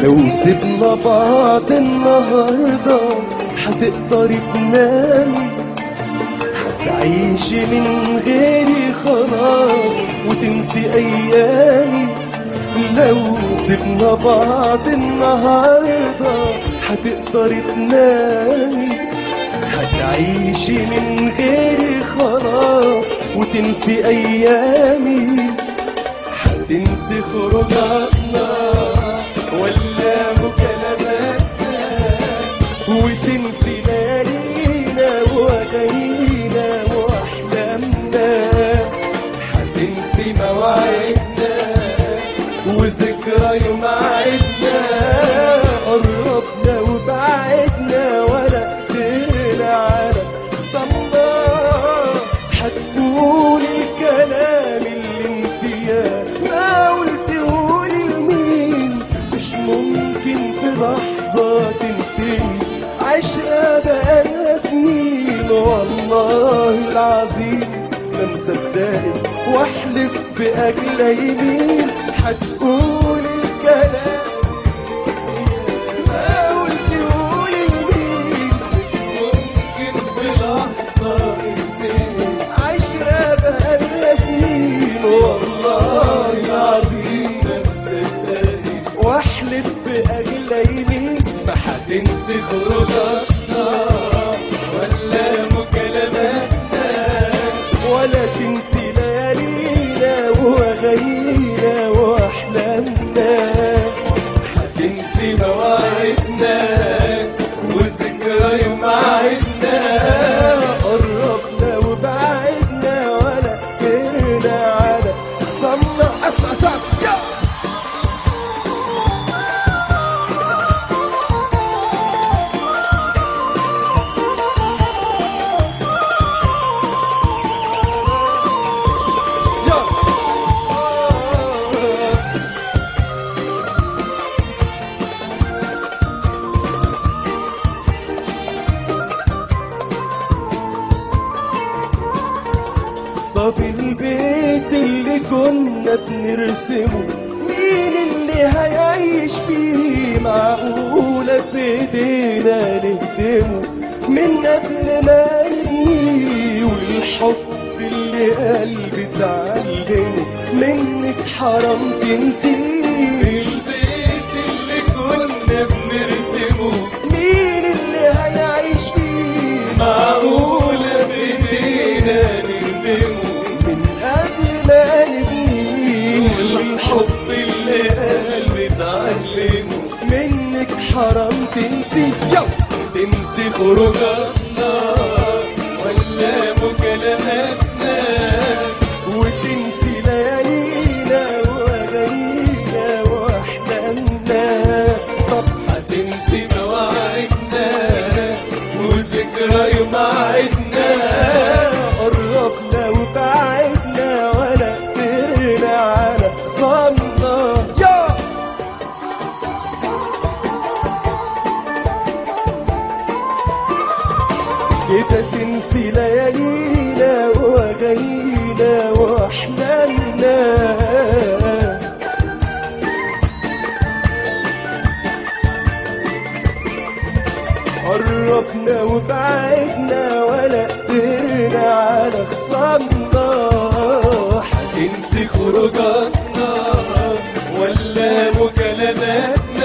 لو سيبنا بعض النهاردة هتقدري تنامي هتعيشي من غيري خلاص وتنسي أيامي لو سيبنا بعض النهاردة هتقدري تنامي هتعيشي من غيري خلاص وتنسي أيامي هتنسي خروجاتنا ولا مكالماتنا وتنسي ليالينا وأغانينا وأحلامنا هتنسي مواعيدنا وذكرى يوم عدنا قربنا وبعدنا ولا قدرنا على صمنا هتقول الكلام اللي انت يا ما قلتهولي لمين مش ممكن في لحظة تنتهي عشرة بقالها سنين والله العظيم ما مصدقك واحلف بأجل يمين هتقول الكلام ما قلتهولي لمين ممكن في لحظة تنتهي عشرة بقالها سنين والله العظيم ما مصدقك واحلف بأجل يمين ما هتنسي خروجاتنا ولا مكالماتنا ولا تنسي ليالينا وأغانينا وأحلامنا هتنسي مواعيدنا وذكرى يوم عدنا قربنا وبعدنا ولا قدرنا على صمنا اسمع اسمع يا يا طب البيت اللي كنا بنرسمه مين اللي هيعيش فيه معقولة بإيدينا نهدمه من قبل ما نبنيه والحب اللي قلبي اتعلمه منك حرام تنسيه البيت اللي كنا بنرسمه مين اللي هيعيش فيه معقولة بإيدينا نهدمه من قبل ما نبنيه والحب اللي قلبي اتعلمه منك حرام تنسي يو تنسي خروجاتنا ولا مكالماتنا وتنسي ليالينا واغانينا واحلامنا طب هتنسي مواعيدنا وذكرى يوم عدنا قربنا وبعدنا ولا قدرنا على صمنا يا كده تنسي ليالينا واغانينا واحلامنا قربنا وبعدنا ولا قدرنا على خصامنا هتنسي خروجاتنا ولا مكالماتنا